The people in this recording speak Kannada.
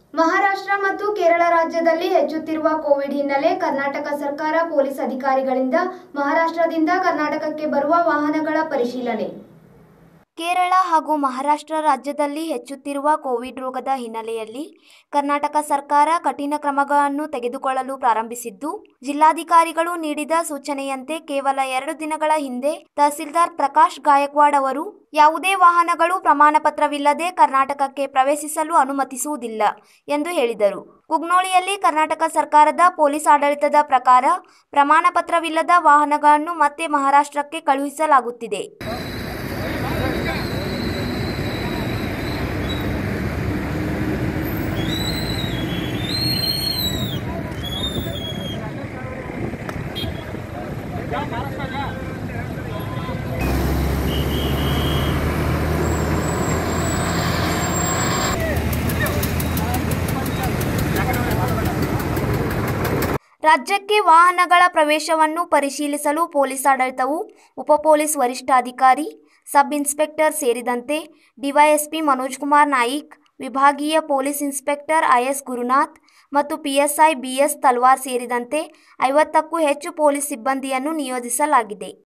ಮಹಾರಾಷ್ಟ್ರ ಮತ್ತು ಕೇರಳ ರಾಜ್ಯದಲ್ಲಿ ಹೆಚ್ಚುತ್ತಿರುವ ಕೋವಿಡ್ ಹಿನ್ನೆಲೆ ಕರ್ನಾಟಕ ಸರ್ಕಾರ ಪೊಲೀಸ್ ಅಧಿಕಾರಿಗಳಿಂದ ಮಹಾರಾಷ್ಟ್ರದಿಂದ ಕರ್ನಾಟಕಕ್ಕೆ ಬರುವ ವಾಹನಗಳ ಪರಿಶೀಲನೆ ಕೇರಳ ಹಾಗೂ ಮಹಾರಾಷ್ಟ್ರ ರಾಜ್ಯದಲ್ಲಿ ಹೆಚ್ಚುತ್ತಿರುವ ಕೋವಿಡ್ ರೋಗದ ಹಿನ್ನೆಲೆಯಲ್ಲಿ ಕರ್ನಾಟಕ ಸರ್ಕಾರ ಕಠಿಣ ಕ್ರಮಗಳನ್ನು ತೆಗೆದುಕೊಳ್ಳಲು ಪ್ರಾರಂಭಿಸಿದ್ದು ಜಿಲ್ಲಾಧಿಕಾರಿಗಳು ನೀಡಿದ ಸೂಚನೆಯಂತೆ ಕೇವಲ ಎರಡು ದಿನಗಳ ಹಿಂದೆ ತಹಸೀಲ್ದಾರ್ ಪ್ರಕಾಶ್ ಗಾಯಕ್ವಾಡ್ ಅವರು ಯಾವುದೇ ವಾಹನಗಳು ಪ್ರಮಾಣ ಪತ್ರವಿಲ್ಲದೆ ಕರ್ನಾಟಕಕ್ಕೆ ಪ್ರವೇಶಿಸಲು ಅನುಮತಿಸುವುದಿಲ್ಲ ಎಂದು ಹೇಳಿದರು ಕುಗ್ನೋಳಿಯಲ್ಲಿ ಕರ್ನಾಟಕ ಸರ್ಕಾರದ ಪೊಲೀಸ್ ಆಡಳಿತದ ಪ್ರಕಾರ ಪ್ರಮಾಣ ಪತ್ರವಿಲ್ಲದ ವಾಹನಗಳನ್ನು ಮತ್ತೆ ಮಹಾರಾಷ್ಟ್ರಕ್ಕೆ ಕಳುಹಿಸಲಾಗುತ್ತಿದೆ ರಾಜ್ಯಕ್ಕೆ ವಾಹನಗಳ ಪ್ರವೇಶವನ್ನು ಪರಿಶೀಲಿಸಲು ಪೊಲೀಸ್ ಆಡಳಿತವು ಉಪ ಪೊಲೀಸ್ ವರಿಷ್ಠಾಧಿಕಾರಿ ಸಬ್ ಇನ್ಸ್ಪೆಕ್ಟರ್ ಸೇರಿದಂತೆ ಡಿವೈಎಸ್ಪಿ ಮನೋಜ್ ಕುಮಾರ್ ನಾಯಿಕ್ ವಿಭಾಗೀಯ ಪೊಲೀಸ್ ಇನ್ಸ್ಪೆಕ್ಟರ್ ಐಎಸ್ ಗುರುನಾಥ್ ಮತ್ತು ಪಿಎಸ್ಐ ಬಿಎಸ್ ತಲ್ವಾರ್ ಸೇರಿದಂತೆ ಐವತ್ತಕ್ಕೂ ಹೆಚ್ಚು ಪೊಲೀಸ್ ಸಿಬ್ಬಂದಿಯನ್ನು ನಿಯೋಜಿಸಲಾಗಿದೆ